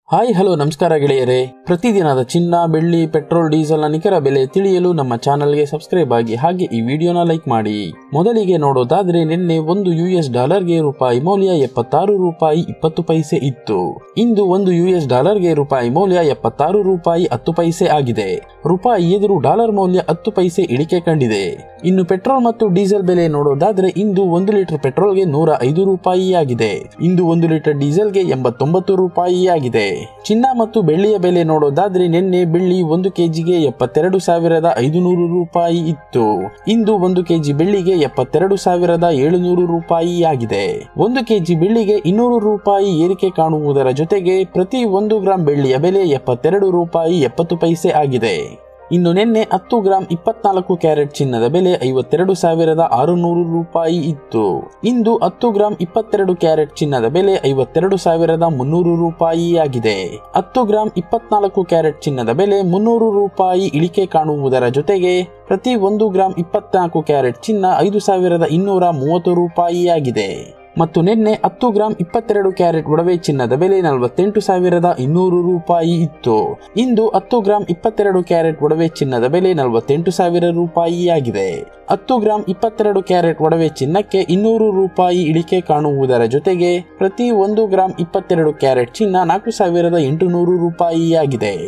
hi hello ನಮಸ್ಕಾರ ಗೆಳೆಯರೇ ಪ್ರತಿದಿನದ ಚಿನ್ನ ಬೆಳ್ಳಿ ಪೆಟ್ರೋಲ್ ಡೀಸೆಲ್ನ ನಿಖರ ಬೆಲೆ ತಿಳಿಯಲು ನಮ್ಮ ಚಾನಲ್ಗೆ ಸಬ್ಸ್ಕ್ರೈಬ್ ಆಗಿ ಹಾಗೆ ಈ ವಿಡಿಯೋನ ಲೈಕ್ ಮಾಡಿ ಮೊದಲಿಗೆ ನೋಡೋದಾದ್ರೆ ನಿನ್ನೆ ಒಂದು ಯು ಎಸ್ ಡಾಲರ್ಗೆ ರೂಪಾಯಿ ಮೌಲ್ಯ ಎಪ್ಪತ್ತಾರು ರೂಪಾಯಿ ಇಪ್ಪತ್ತು ಪೈಸೆ ಇತ್ತು ಇಂದು ಒಂದು ಯು ಎಸ್ ಡಾಲರ್ಗೆ ರೂಪಾಯಿ ಮೌಲ್ಯ ಎಪ್ಪತ್ತಾರು ರೂಪಾಯಿ ಹತ್ತು ಪೈಸೆ ಆಗಿದೆ ರೂಪಾಯಿ ಎದುರು ಡಾಲರ್ ಮೌಲ್ಯ ಹತ್ತು ಪೈಸೆ ಇಳಿಕೆ ಕಂಡಿದೆ ಇನ್ನು ಪೆಟ್ರೋಲ್ ಮತ್ತು ಡೀಸೆಲ್ ಬೆಲೆ ನೋಡೋದಾದ್ರೆ ಇಂದು ಒಂದು ಲೀಟರ್ ಪೆಟ್ರೋಲ್ಗೆ ನೂರ ಐದು ರೂಪಾಯಿ ಆಗಿದೆ ಇಂದು ಒಂದು ಲೀಟರ್ ಡೀಸೆಲ್ಗೆ ಎಂಬತ್ತೊಂಬತ್ತು ರೂಪಾಯಿ ಆಗಿದೆ ಚಿನ್ನ ಮತ್ತು ಬೆಳ್ಳಿಯ ಬೆಲೆ ನೋಡೋದಾದ್ರೆ ನಿನ್ನೆ ಬೆಳ್ಳಿ ಒಂದು ಕೆಜಿಗೆ ಎಪ್ಪತ್ತೆರಡು ಸಾವಿರದ ಐದುನೂರು ರೂಪಾಯಿ ಇತ್ತು ಇಂದು ಒಂದು ಕೆಜಿ ಬೆಳ್ಳಿಗೆ ಎಪ್ಪತ್ತೆರಡು ಸಾವಿರದ ಏಳುನೂರು ರೂಪಾಯಿ ಆಗಿದೆ ಒಂದು ಕೆಜಿ ಬೆಳ್ಳಿಗೆ ಇನ್ನೂರು ರೂಪಾಯಿ ಏರಿಕೆ ಕಾಣುವುದರ ಜೊತೆಗೆ ಪ್ರತಿ ಒಂದು ಗ್ರಾಂ ಬೆಳ್ಳಿಯ ಬೆಲೆ ಎಪ್ಪತ್ತೆರಡು ರೂಪಾಯಿ ಎಪ್ಪತ್ತು ಪೈಸೆ ಆಗಿದೆ ಇನ್ನು ನಿನ್ನೆ ಹತ್ತು ಗ್ರಾಂ ಇಪ್ಪತ್ನಾಲ್ಕು ಕ್ಯಾರೆಟ್ ಚಿನ್ನದ ಬೆಲೆ ಐವತ್ತೆರಡು ಸಾವಿರದ ಆರುನೂರು ರೂಪಾಯಿ ಇತ್ತು ಇಂದು ಹತ್ತು ಗ್ರಾಂ ಇಪ್ಪತ್ತೆರಡು ಕ್ಯಾರೆಟ್ ಚಿನ್ನದ ಬೆಲೆ ಐವತ್ತೆರಡು ಸಾವಿರದ ಮುನ್ನೂರು ರೂಪಾಯಿ ಆಗಿದೆ ಹತ್ತು ಗ್ರಾಂ ಇಪ್ಪತ್ನಾಲ್ಕು ಕ್ಯಾರೆಟ್ ಚಿನ್ನದ ಬೆಲೆ ಮುನ್ನೂರು ರೂಪಾಯಿ ಇಳಿಕೆ ಕಾಣುವುದರ ಜೊತೆಗೆ ಪ್ರತಿ ಒಂದು ಗ್ರಾಂ ಇಪ್ಪತ್ನಾಲ್ಕು ಕ್ಯಾರೆಟ್ ಚಿನ್ನ ಐದು ಸಾವಿರದ ಇನ್ನೂರ ಮೂವತ್ತು ರೂಪಾಯಿ ಆಗಿದೆ ಮತ್ತು ನಿನ್ನೆ ಹತ್ತು ಗ್ರಾಂ ಇಪ್ಪತ್ತೆರಡು ಕ್ಯಾರೆಟ್ ಒಡವೆ ಚಿನ್ನದ ಬೆಲೆ ನಲವತ್ತೆಂಟು ಸಾವಿರದ ಇನ್ನೂರು ರೂಪಾಯಿ ಇತ್ತು ಇಂದು ಹತ್ತು ಗ್ರಾಂ ಇಪ್ಪತ್ತೆರಡು ಕ್ಯಾರೆಟ್ ಒಡವೆ ಚಿನ್ನದ ಬೆಲೆ ನಲವತ್ತೆಂಟು ಸಾವಿರ ರೂಪಾಯಿ ಆಗಿದೆ ಹತ್ತು ಗ್ರಾಂ ಇಪ್ಪತ್ತೆರಡು ಕ್ಯಾರೆಟ್ ಒಡವೆ ಚಿನ್ನಕ್ಕೆ ಇನ್ನೂರು ರೂಪಾಯಿ ಇಳಿಕೆ ಕಾಣುವುದರ ಜೊತೆಗೆ ಪ್ರತಿ ಒಂದು ಗ್ರಾಂ ಇಪ್ಪತ್ತೆರಡು ಕ್ಯಾರೆಟ್ ಚಿನ್ನ ನಾಲ್ಕು ಸಾವಿರದ ಎಂಟುನೂರು ರೂಪಾಯಿ ಆಗಿದೆ